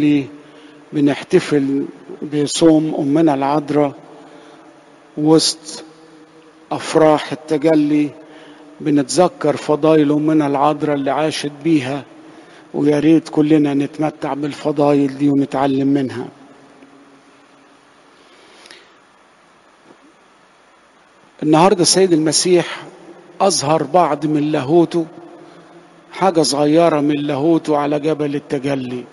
التجلي بنحتفل بصوم أمنا العذراء وسط أفراح التجلي بنتذكر فضايل أمنا العذراء اللي عاشت بيها ويا ريت كلنا نتمتع بالفضايل دي ونتعلم منها النهارده السيد المسيح اظهر بعض من لاهوته حاجه صغيره من لاهوته على جبل التجلي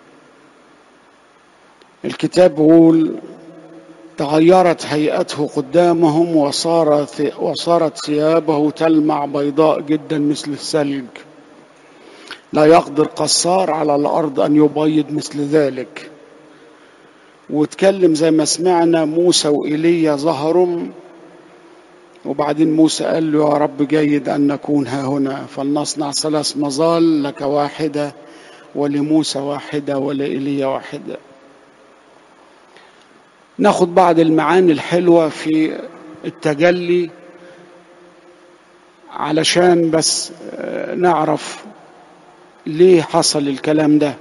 الكتاب بيقول تغيرت هيئته قدامهم وصارت وصارت ثيابه تلمع بيضاء جدا مثل الثلج لا يقدر قصار على الارض ان يبيض مثل ذلك واتكلم زي ما سمعنا موسى وايليا ظهروا وبعدين موسى قال له يا رب جيد ان نكون ها هنا فلنصنع ثلاث مظال لك واحده ولموسى واحده ولايليا واحده ناخد بعض المعاني الحلوه في التجلي علشان بس نعرف ليه حصل الكلام ده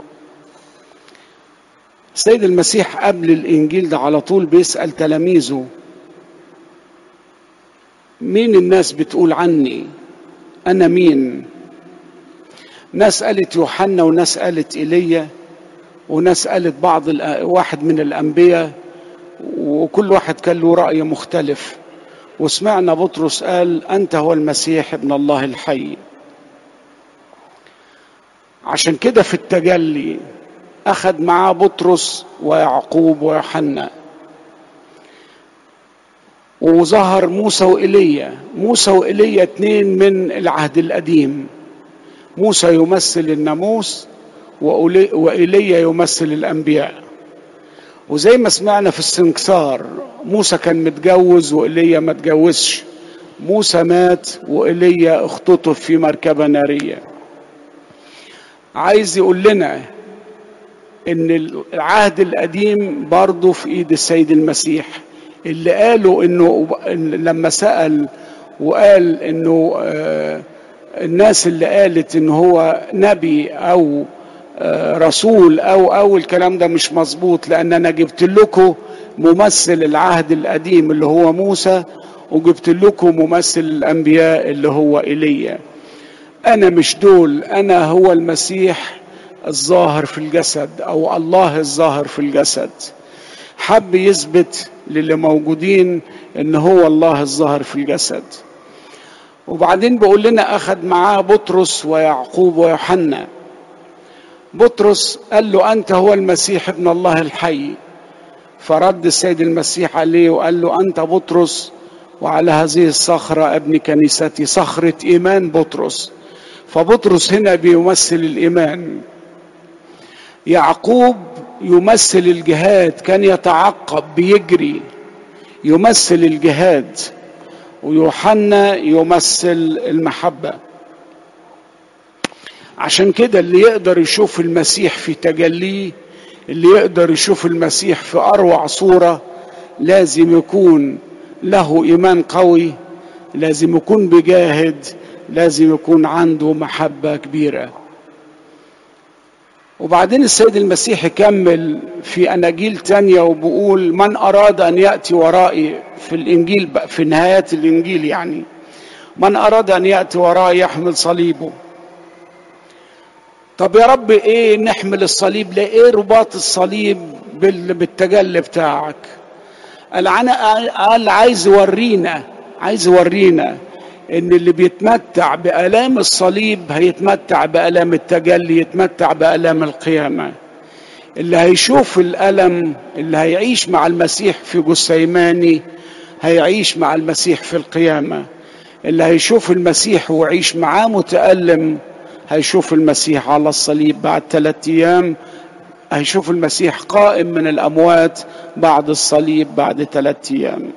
السيد المسيح قبل الانجيل ده على طول بيسال تلاميذه مين الناس بتقول عني انا مين ناس قالت يوحنا وناس قالت ايليا وناس قالت بعض واحد من الانبياء وكل واحد كان له راي مختلف وسمعنا بطرس قال انت هو المسيح ابن الله الحي عشان كده في التجلي اخذ معاه بطرس ويعقوب ويوحنا وظهر موسى وإيليا موسى وإيليا اتنين من العهد القديم موسى يمثل الناموس وإيليا يمثل الأنبياء وزي ما سمعنا في السنكسار موسى كان متجوز وإيليا ما اتجوزش موسى مات وإيليا اختطف في مركبة نارية عايز يقول لنا ان العهد القديم برضه في ايد السيد المسيح اللي قالوا انه لما سأل وقال انه الناس اللي قالت ان هو نبي او رسول او او الكلام ده مش مظبوط لان انا جبت لكم ممثل العهد القديم اللي هو موسى وجبت لكم ممثل الانبياء اللي هو ايليا انا مش دول انا هو المسيح الظاهر في الجسد او الله الظاهر في الجسد حب يثبت للي موجودين ان هو الله الظاهر في الجسد وبعدين بيقول لنا اخذ معاه بطرس ويعقوب ويوحنا بطرس قال له انت هو المسيح ابن الله الحي فرد السيد المسيح عليه وقال له انت بطرس وعلى هذه الصخره ابن كنيستي صخره ايمان بطرس فبطرس هنا بيمثل الايمان يعقوب يمثل الجهاد كان يتعقب بيجري يمثل الجهاد ويوحنا يمثل المحبة عشان كده اللي يقدر يشوف المسيح في تجليه اللي يقدر يشوف المسيح في أروع صورة لازم يكون له إيمان قوي لازم يكون بجاهد لازم يكون عنده محبة كبيرة وبعدين السيد المسيح يكمل في أناجيل تانية وبقول من أراد أن يأتي ورائي في الإنجيل في نهايات الإنجيل يعني من أراد أن يأتي ورائي يحمل صليبه طب يا رب إيه نحمل الصليب لإيه رباط الصليب بالتجلي بتاعك قال أنا قال عايز يورينا عايز يورينا ان اللي بيتمتع بالام الصليب هيتمتع بالام التجلي يتمتع بالام القيامه اللي هيشوف الالم اللي هيعيش مع المسيح في جثيماني هيعيش مع المسيح في القيامه اللي هيشوف المسيح ويعيش معاه متالم هيشوف المسيح على الصليب بعد ثلاثة ايام هيشوف المسيح قائم من الاموات بعد الصليب بعد ثلاثة ايام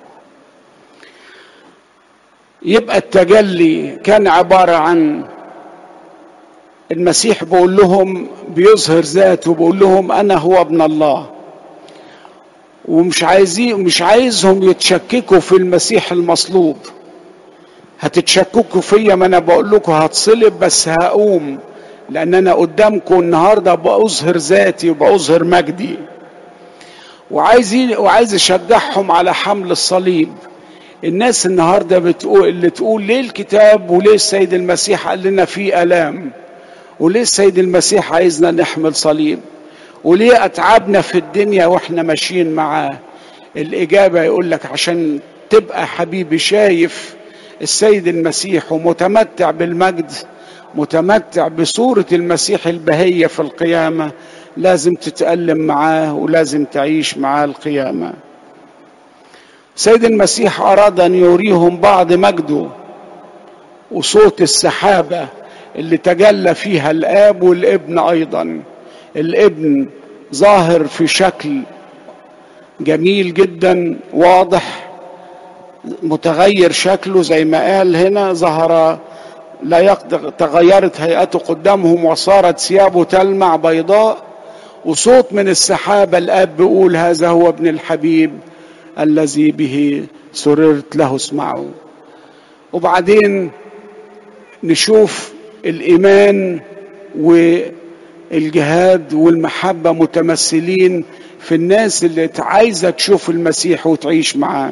يبقى التجلي كان عبارة عن المسيح بيقول لهم بيظهر ذاته بيقول لهم أنا هو ابن الله ومش عايزين مش عايزهم يتشككوا في المسيح المصلوب هتتشككوا فيا ما انا بقول لكم هتصلب بس هقوم لان انا قدامكم النهارده بأظهر ذاتي وبأظهر مجدي وعايز وعايز اشجعهم على حمل الصليب الناس النهارده بتقول اللي تقول ليه الكتاب وليه السيد المسيح قال لنا في الام وليه السيد المسيح عايزنا نحمل صليب وليه اتعبنا في الدنيا واحنا ماشيين معاه الاجابه يقول لك عشان تبقى حبيبي شايف السيد المسيح ومتمتع بالمجد متمتع بصوره المسيح البهيه في القيامه لازم تتألم معاه ولازم تعيش معاه القيامة سيد المسيح أراد أن يريهم بعض مجده وصوت السحابة اللي تجلى فيها الآب والابن أيضا الابن ظاهر في شكل جميل جدا واضح متغير شكله زي ما قال هنا ظهر لا يقدر تغيرت هيئته قدامهم وصارت ثيابه تلمع بيضاء وصوت من السحابة الآب بيقول هذا هو ابن الحبيب الذي به سررت له اسمعوا وبعدين نشوف الإيمان والجهاد والمحبة متمثلين في الناس اللي عايزة تشوف المسيح وتعيش معاه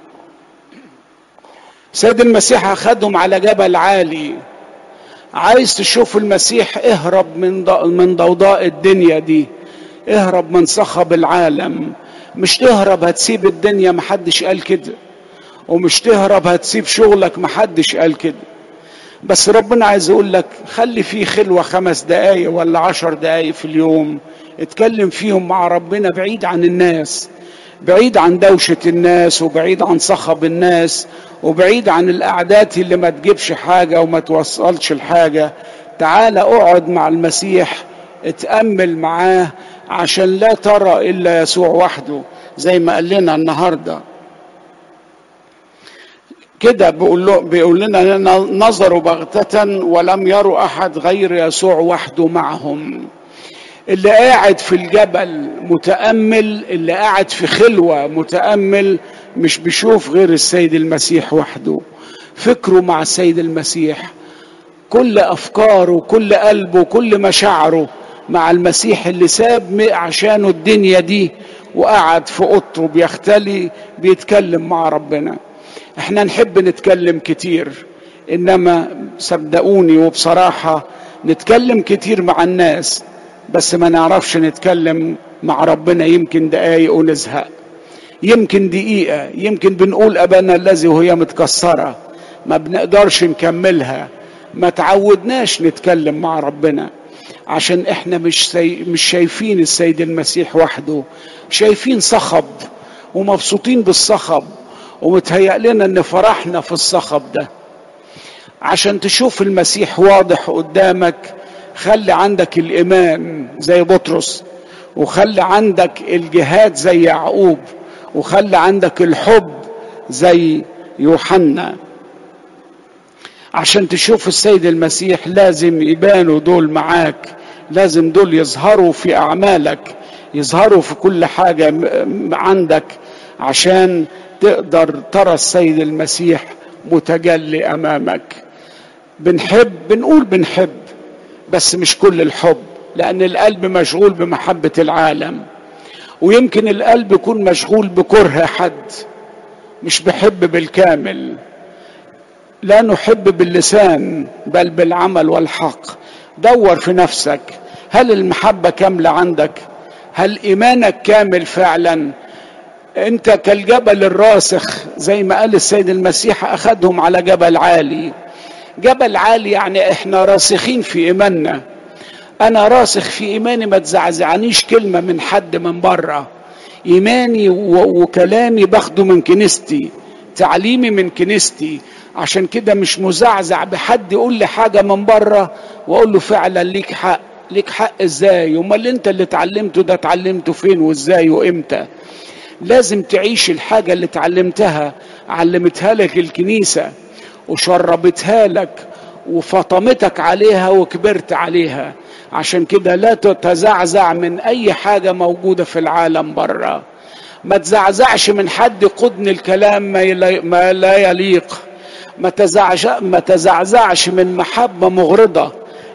سيد المسيح أخذهم على جبل عالي عايز تشوف المسيح اهرب من من ضوضاء الدنيا دي اهرب من صخب العالم مش تهرب هتسيب الدنيا محدش قال كده ومش تهرب هتسيب شغلك محدش قال كده بس ربنا عايز يقول لك خلي فيه خلوة خمس دقايق ولا عشر دقايق في اليوم اتكلم فيهم مع ربنا بعيد عن الناس بعيد عن دوشة الناس وبعيد عن صخب الناس وبعيد عن الأعداد اللي ما تجيبش حاجة وما توصلش الحاجة تعال اقعد مع المسيح اتأمل معاه عشان لا ترى إلا يسوع وحده زي ما قال لنا النهارده كده بيقول له بيقول لنا نظروا بغتة ولم يروا أحد غير يسوع وحده معهم اللي قاعد في الجبل متأمل اللي قاعد في خلوة متأمل مش بيشوف غير السيد المسيح وحده فكره مع السيد المسيح كل أفكاره كل قلبه كل مشاعره مع المسيح اللي ساب عشانه الدنيا دي وقعد في اوضته بيختلي بيتكلم مع ربنا احنا نحب نتكلم كتير انما صدقوني وبصراحة نتكلم كتير مع الناس بس ما نعرفش نتكلم مع ربنا يمكن دقايق ونزهق يمكن دقيقة يمكن بنقول أبانا الذي وهي متكسرة ما بنقدرش نكملها ما تعودناش نتكلم مع ربنا عشان احنا مش سي... مش شايفين السيد المسيح وحده شايفين صخب ومبسوطين بالصخب ومتهيأ لنا ان فرحنا في الصخب ده عشان تشوف المسيح واضح قدامك خلي عندك الايمان زي بطرس وخلي عندك الجهاد زي يعقوب وخلي عندك الحب زي يوحنا عشان تشوف السيد المسيح لازم يبانوا دول معاك لازم دول يظهروا في اعمالك يظهروا في كل حاجه عندك عشان تقدر ترى السيد المسيح متجلي امامك بنحب بنقول بنحب بس مش كل الحب لان القلب مشغول بمحبه العالم ويمكن القلب يكون مشغول بكره حد مش بحب بالكامل لا نحب باللسان بل بالعمل والحق دور في نفسك هل المحبة كاملة عندك هل إيمانك كامل فعلا أنت كالجبل الراسخ زي ما قال السيد المسيح أخذهم على جبل عالي جبل عالي يعني احنا راسخين في إيماننا أنا راسخ في إيماني ما تزعزعنيش كلمة من حد من بره إيماني وكلامي باخده من كنيستي تعليمي من كنيستي عشان كده مش مزعزع بحد يقول لي حاجة من بره واقول له فعلا ليك حق ليك حق ازاي امال انت اللي اتعلمته ده اتعلمته فين وازاي وامتى لازم تعيش الحاجة اللي اتعلمتها علمتها لك الكنيسة وشربتها لك وفطمتك عليها وكبرت عليها عشان كده لا تتزعزع من اي حاجة موجودة في العالم بره ما تزعزعش من حد قدن الكلام ما لا يليق ما تزعزع ما تزعزعش من محبة مغرضة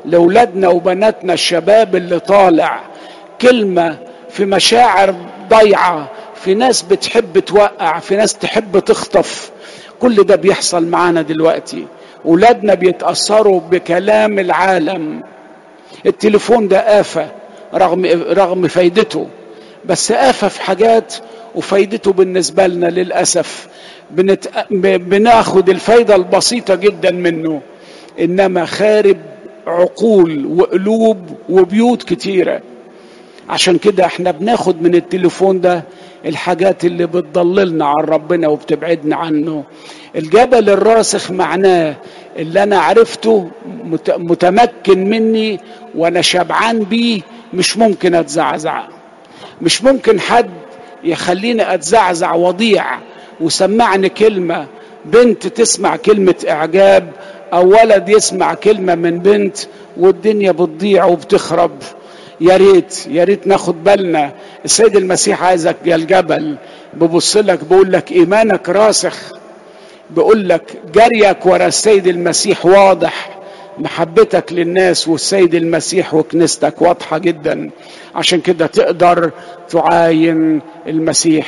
لاولادنا وبناتنا الشباب اللي طالع كلمه في مشاعر ضيعه في ناس بتحب توقع في ناس تحب تخطف كل ده بيحصل معانا دلوقتي ولادنا بيتاثروا بكلام العالم التليفون ده آفة رغم رغم فايدته بس آفة في حاجات وفايدته بالنسبة لنا للأسف بنت... بناخد الفايدة البسيطة جدا منه إنما خارب عقول وقلوب وبيوت كتيرة عشان كده احنا بناخد من التليفون ده الحاجات اللي بتضللنا عن ربنا وبتبعدنا عنه الجبل الراسخ معناه اللي انا عرفته متمكن مني وانا شبعان بيه مش ممكن اتزعزع مش ممكن حد يخليني اتزعزع وضيع وسمعني كلمة بنت تسمع كلمة اعجاب او ولد يسمع كلمة من بنت والدنيا بتضيع وبتخرب يا ريت يا ريت ناخد بالنا السيد المسيح عايزك يا الجبل ببص لك بقول لك ايمانك راسخ بقول لك جريك ورا السيد المسيح واضح محبتك للناس والسيد المسيح وكنيستك واضحة جدا عشان كده تقدر تعاين المسيح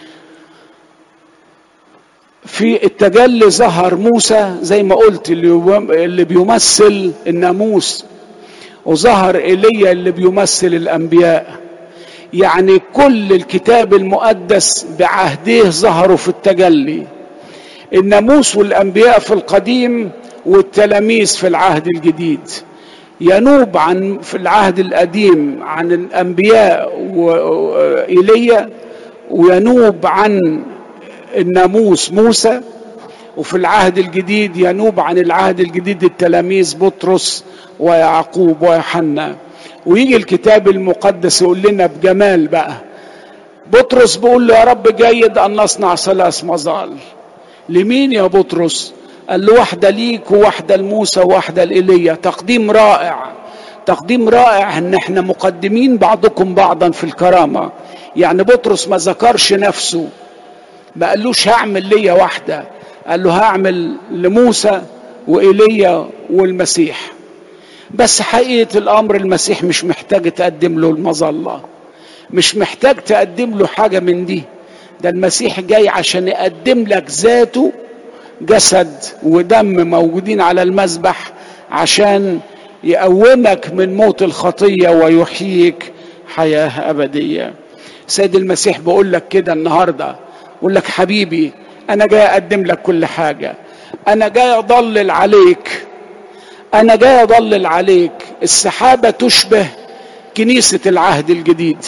في التجلي ظهر موسى زي ما قلت اللي بيمثل الناموس وظهر ايليا اللي بيمثل الانبياء يعني كل الكتاب المقدس بعهديه ظهروا في التجلي الناموس والانبياء في القديم والتلاميذ في العهد الجديد ينوب عن في العهد القديم عن الانبياء وايليا وينوب عن الناموس موسى وفي العهد الجديد ينوب عن العهد الجديد التلاميذ بطرس ويعقوب ويوحنا ويجي الكتاب المقدس يقول لنا بجمال بقى بطرس بيقول له يا رب جيد ان نصنع ثلاث مظال لمين يا بطرس قال له واحدة ليك وواحدة لموسى وواحدة لإيليا تقديم رائع تقديم رائع ان احنا مقدمين بعضكم بعضا في الكرامة يعني بطرس ما ذكرش نفسه ما قالوش هعمل ليا واحدة قال له هعمل لموسى وإيليا والمسيح بس حقيقة الأمر المسيح مش محتاج تقدم له المظلة مش محتاج تقدم له حاجة من دي ده المسيح جاي عشان يقدم لك ذاته جسد ودم موجودين على المذبح عشان يقومك من موت الخطية ويحييك حياة أبدية سيد المسيح بيقول لك كده النهاردة بيقول لك حبيبي أنا جاي أقدم لك كل حاجة أنا جاي أضلل عليك أنا جاي أضلل عليك السحابة تشبه كنيسة العهد الجديد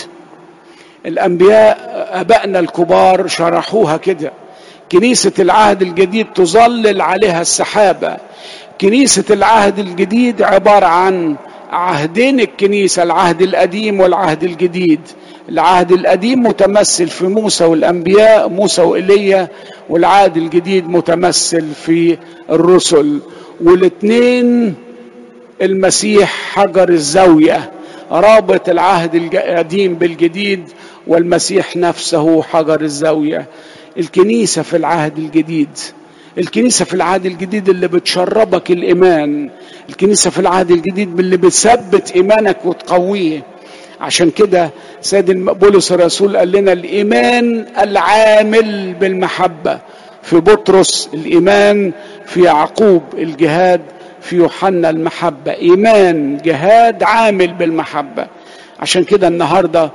الأنبياء أبائنا الكبار شرحوها كده كنيسة العهد الجديد تظلل عليها السحابة كنيسة العهد الجديد عبارة عن عهدين الكنيسة العهد القديم والعهد الجديد العهد القديم متمثل في موسى والأنبياء موسى وإيليا والعهد الجديد متمثل في الرسل والاثنين المسيح حجر الزاوية رابط العهد القديم بالجديد والمسيح نفسه حجر الزاوية الكنيسة في العهد الجديد الكنيسة في العهد الجديد اللي بتشربك الإيمان الكنيسة في العهد الجديد اللي بتثبت إيمانك وتقويه عشان كده سيد بولس الرسول قال لنا الإيمان العامل بالمحبة في بطرس الإيمان في يعقوب الجهاد في يوحنا المحبة إيمان جهاد عامل بالمحبة عشان كده النهاردة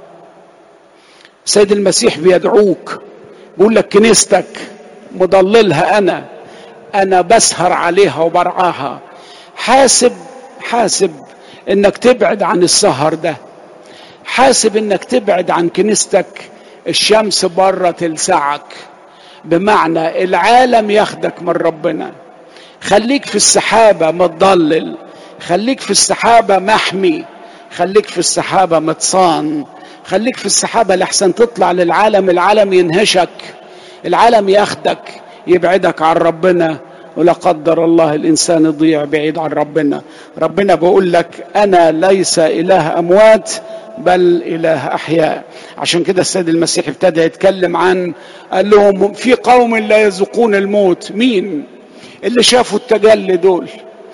سيد المسيح بيدعوك بيقول لك كنيستك مضللها أنا أنا بسهر عليها وبرعاها حاسب حاسب إنك تبعد عن السهر ده حاسب إنك تبعد عن كنيستك الشمس بره تلسعك بمعنى العالم ياخدك من ربنا خليك في السحابة متضلل خليك في السحابة محمي خليك في السحابة متصان خليك في السحابة لحسن تطلع للعالم العالم ينهشك العالم ياخدك يبعدك عن ربنا ولا قدر الله الإنسان يضيع بعيد عن ربنا ربنا بيقول لك أنا ليس إله أموات بل إله أحياء عشان كده السيد المسيح ابتدى يتكلم عن قال لهم في قوم لا يذوقون الموت مين اللي شافوا التجلي دول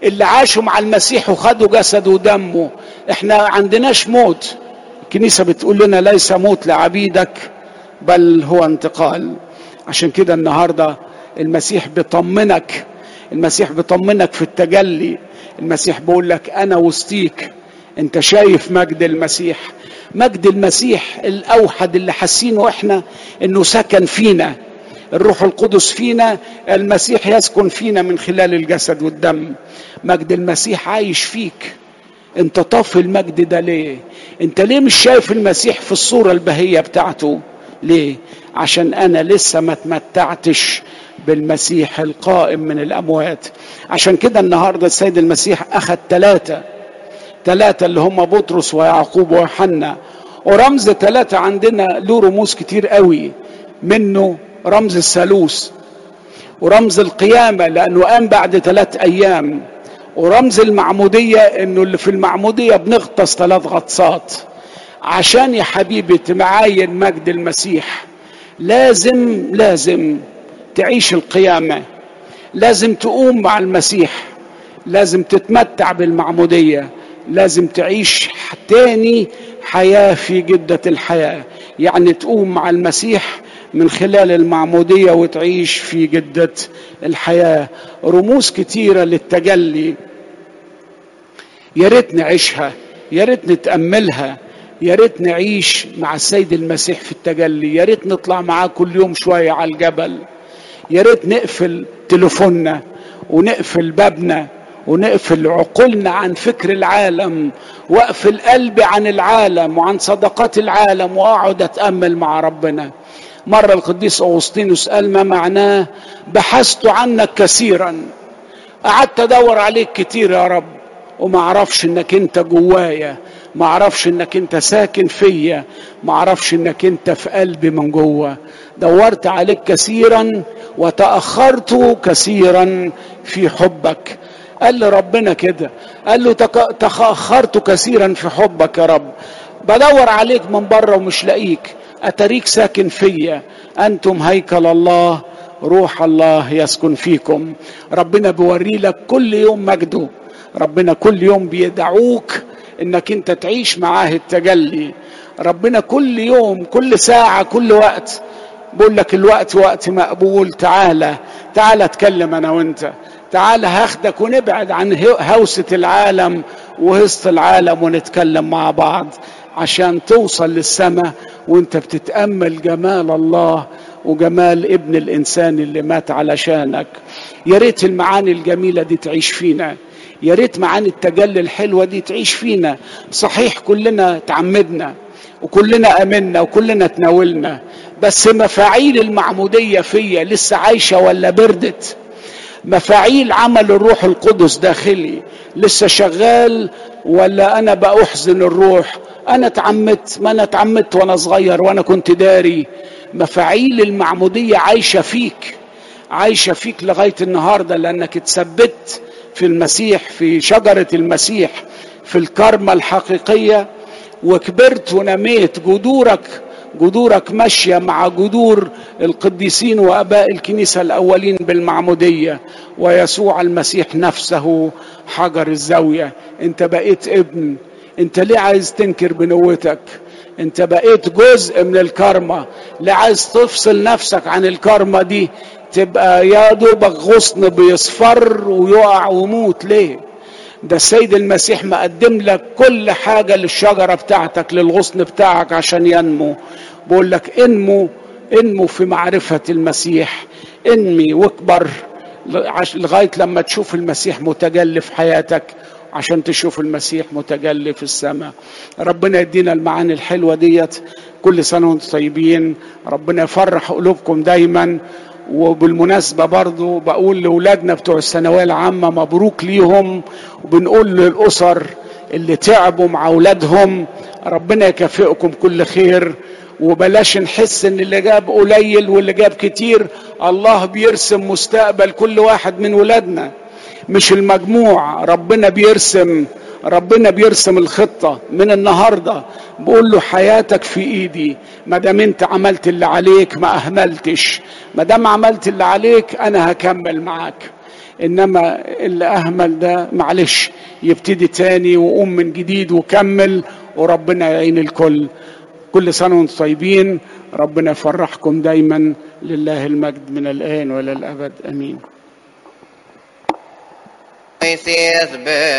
اللي عاشوا مع المسيح وخدوا جسده ودمه احنا عندناش موت الكنيسة بتقول لنا ليس موت لعبيدك بل هو انتقال عشان كده النهاردة المسيح بيطمنك المسيح بيطمنك في التجلي المسيح بيقول لك انا وسطيك انت شايف مجد المسيح مجد المسيح الاوحد اللي حاسينه احنا انه سكن فينا الروح القدس فينا المسيح يسكن فينا من خلال الجسد والدم مجد المسيح عايش فيك انت طافي المجد ده ليه انت ليه مش شايف المسيح في الصورة البهية بتاعته ليه عشان انا لسه ما تمتعتش بالمسيح القائم من الاموات عشان كده النهارده السيد المسيح اخذ ثلاثه ثلاثه اللي هم بطرس ويعقوب ويوحنا ورمز ثلاثه عندنا له رموز كتير قوي منه رمز الثالوث ورمز القيامه لانه قام بعد ثلاث ايام ورمز المعموديه انه اللي في المعموديه بنغطس ثلاث غطسات عشان يا حبيبي تمعاين مجد المسيح لازم لازم تعيش القيامة لازم تقوم مع المسيح لازم تتمتع بالمعمودية لازم تعيش تاني حياة في جدة الحياة يعني تقوم مع المسيح من خلال المعمودية وتعيش في جدة الحياة رموز كتيرة للتجلي يا ريت نعيشها يا ريت نتأملها يا ريت نعيش مع السيد المسيح في التجلي يا ريت نطلع معاه كل يوم شوية على الجبل يا ريت نقفل تليفوننا ونقفل بابنا ونقفل عقولنا عن فكر العالم واقفل قلبي عن العالم وعن صدقات العالم واقعد اتامل مع ربنا مره القديس اغسطينوس قال ما معناه بحثت عنك كثيرا قعدت ادور عليك كتير يا رب وما اعرفش انك انت جوايا ما اعرفش انك انت ساكن فيا ما اعرفش انك انت في قلبي من جوه دورت عليك كثيرا وتاخرت كثيرا في حبك قال لي ربنا كده قال له تاخرت كثيرا في حبك يا رب بدور عليك من بره ومش لاقيك اتريك ساكن فيا انتم هيكل الله روح الله يسكن فيكم ربنا بيوري لك كل يوم مجده ربنا كل يوم بيدعوك انك انت تعيش معاه التجلي ربنا كل يوم كل ساعة كل وقت بقول لك الوقت وقت مقبول تعالى تعالى اتكلم انا وانت تعالى هاخدك ونبعد عن هوسة العالم وهسط العالم ونتكلم مع بعض عشان توصل للسماء وانت بتتأمل جمال الله وجمال ابن الانسان اللي مات علشانك يا ريت المعاني الجميلة دي تعيش فينا يا ريت معاني التجلي الحلوة دي تعيش فينا صحيح كلنا تعمدنا وكلنا امنا وكلنا تناولنا بس مفاعيل المعمودية فيا لسه عايشة ولا بردت مفاعيل عمل الروح القدس داخلي لسه شغال ولا انا بأحزن الروح انا اتعمدت ما انا اتعمدت وانا صغير وانا كنت داري مفاعيل المعمودية عايشة فيك عايشة فيك لغاية النهاردة لانك اتثبت في المسيح في شجرة المسيح في الكرمة الحقيقية وكبرت ونميت جذورك جذورك ماشية مع جذور القديسين وأباء الكنيسة الأولين بالمعمودية ويسوع المسيح نفسه حجر الزاوية أنت بقيت ابن أنت ليه عايز تنكر بنوتك أنت بقيت جزء من الكرمة ليه عايز تفصل نفسك عن الكرمة دي تبقى يا دوبك غصن بيصفر ويقع ويموت ليه ده السيد المسيح مقدم لك كل حاجة للشجرة بتاعتك للغصن بتاعك عشان ينمو بقول لك انمو انمو في معرفة المسيح انمي واكبر لغاية لما تشوف المسيح متجلي في حياتك عشان تشوف المسيح متجلي في السماء ربنا يدينا المعاني الحلوة ديت كل سنة وانتم طيبين ربنا يفرح قلوبكم دايما وبالمناسبة برضو بقول لأولادنا بتوع الثانوية العامة مبروك ليهم وبنقول للأسر اللي تعبوا مع أولادهم ربنا يكافئكم كل خير وبلاش نحس ان اللي جاب قليل واللي جاب كتير الله بيرسم مستقبل كل واحد من ولادنا مش المجموع ربنا بيرسم ربنا بيرسم الخطة من النهاردة بقول له حياتك في ايدي ما دام انت عملت اللي عليك ما اهملتش ما دام عملت اللي عليك انا هكمل معاك انما اللي اهمل ده معلش يبتدي تاني وقوم من جديد وكمل وربنا يعين الكل كل سنه وانتم طيبين ربنا يفرحكم دايما لله المجد من الان والى الابد امين Voices